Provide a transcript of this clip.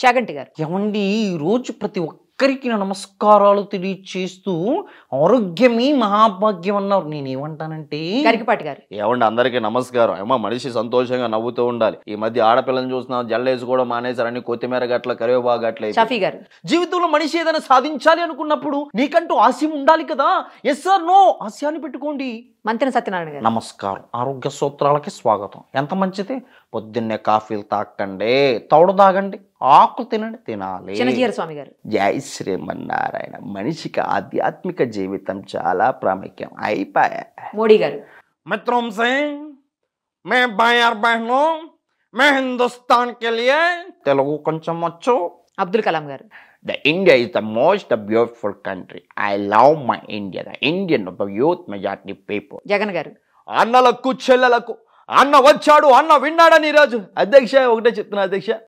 చాగంటి గారు ఏమండి ఈరోజు ప్రతి ఒక్కరికి నా నమస్కారాలు తెలియచేస్తూ ఆరోగ్యమే మహాభాగ్యం అన్నారు నేనేమంటానంటే గరికపాటి గారు ఏమండి అందరికీ నమస్కారం ఏమో మనిషి సంతోషంగా నవ్వుతూ ఉండాలి ఈ మధ్య ఆడపిల్లని చూస్తున్నాం జల్లేసి కూడా మానేశారని కొత్తిమీర గట్ల కరివేపాకు గట్ల అయిపోయి. షఫీ గారు జీవితంలో మనిషి ఏదైనా సాధించాలి అనుకున్నప్పుడు నీకంటూ ఆశయం ఉండాలి కదా ఎస్ సార్ నో ఆశయాన్ని పెట్టుకోండి మంతెన సత్యనారాయణ గారు నమస్కారం ఆరోగ్య సూత్రాలకి స్వాగతం ఎంత మంచిది పొద్దున్నే కాఫీలు తాకండి తౌడు తాగండి ఆకులు తినండి తినాలి చిన్నజీర స్వామి గారు జై శ్రీమన్నారాయణ మనిషికి ఆధ్యాత్మిక జీవితం చాలా ప్రాముఖ్యం అయిపోయా మోడీ గారు मित्रों से मैं भाई और बहनों मैं हिंदुस्तान के लिए తెలుగు కొంచెం వచ్చు అబ్దుల్ కలాం గారు The India is the most beautiful country. I love my India, the Indian of the youth majority people. Jagan గారు అన్నలకు చెల్లెలకు అన్న వచ్చాడు అన్న విన్నాడని ఈరోజు అధ్యక్ష ఒకటే చెప్తున్నా అధ్యక్ష